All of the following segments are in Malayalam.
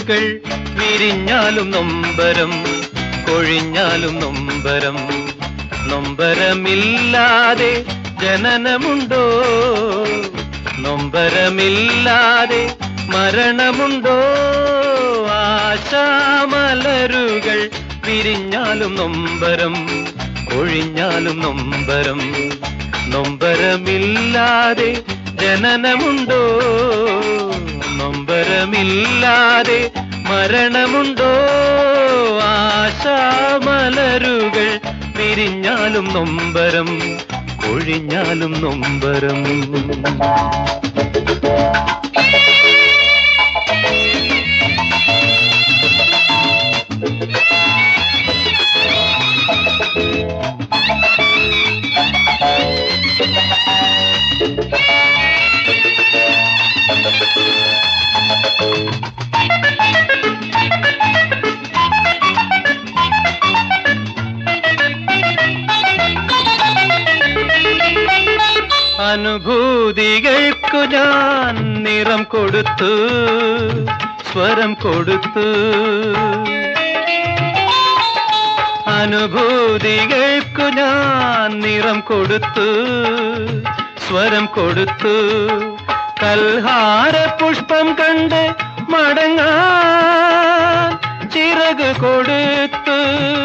മലരുകൾ വിരിഞ്ഞാലും നൊമ്പരം കൊഴിഞ്ഞാലും നൊമ്പരം നൊമ്പരമില്ലാതെ ജനനമുണ്ടോ നൊമ്പരമില്ലാതെ മരണമുണ്ടോ ആശാമലരുകൾ വിരിഞ്ഞാലും നൊമ്പരം ഒഴിഞ്ഞാലും നൊമ്പരം നൊമ്പരമില്ലാതെ ജനനമുണ്ടോ നൊമ്പരമില്ലാതെ മരണമുണ്ടോ ആശാമലരുകൾ വിരിഞ്ഞാലും നൊമ്പരം ഒഴിഞ്ഞാലും നൊമ്പരം അനുഭൂതികൾക്കു ഞാൻ നിറം കൊടുത്തു സ്വരം കൊടുത്തു അനുഭൂതികൾക്കു ഞാൻ നിറം കൊടുത്തു സ്വരം കൊടുത്തു കൽഹാര പുഷ്പം കണ്ട് മടങ്ങാൻ ചിറക് കൊടുത്തു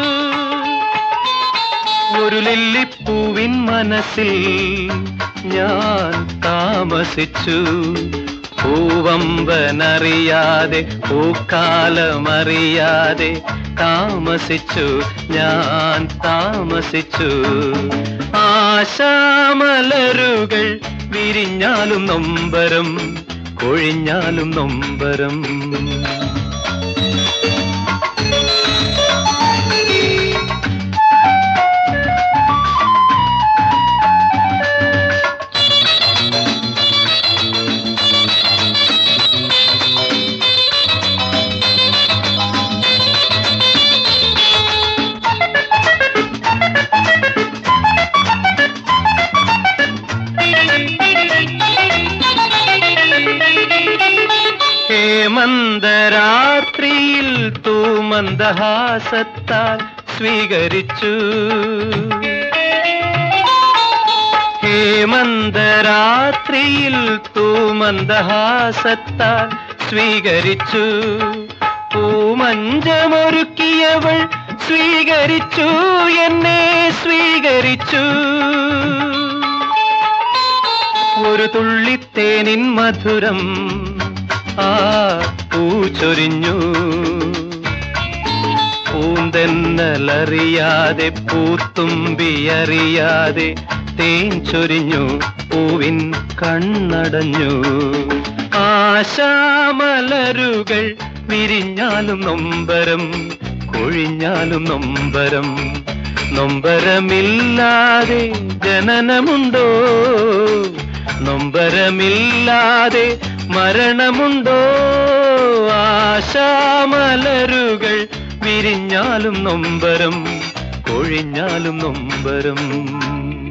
ഒരു ലില്ലിപ്പൂവിൻ മനസ്സിൽ ഞാൻ താമസിച്ചു പൂവമ്പനറിയാതെ പൂക്കാലമറിയാതെ താമസിച്ചു ഞാൻ താമസിച്ചു ആശാമലരുകൾ വിരിഞ്ഞാലും നൊമ്പരം കൊഴിഞ്ഞാലും നൊമ്പരം ഹേമന്തരാത്രിയിൽ തൂമന്ദഹാസത്താൽ സ്വീകരിച്ചു ഹേമന്തരാത്രിയിൽ തൂമന്ദഹാസത്താൽ സ്വീകരിച്ചു പൂമഞ്ചമൊരുക്കിയവൾ സ്വീകരിച്ചു എന്നെ സ്വീകരിച്ചു ഒരു തുള്ളിത്തേനിൻ മധുരം ആ പൂച്ചൊരിഞ്ഞു പൂന്തെന്നലറിയാതെ പൂത്തുമ്പിയറിയാതെ തേൻ ചൊരിഞ്ഞു പൂവിൻ കണ്ണടഞ്ഞു ആശാമലരുകൾ വിരിഞ്ഞാലും നൊമ്പരം കൊഴിഞ്ഞാലും നൊമ്പരം നൊമ്പരമില്ലാതെ ജനനമുണ്ടോ നൊമ്പരമില്ലാതെ മരണമുണ്ടോ ആശാമലരുകൾ വിരിഞ്ഞാലും നൊമ്പരം കൊഴിഞ്ഞാലും നൊമ്പരം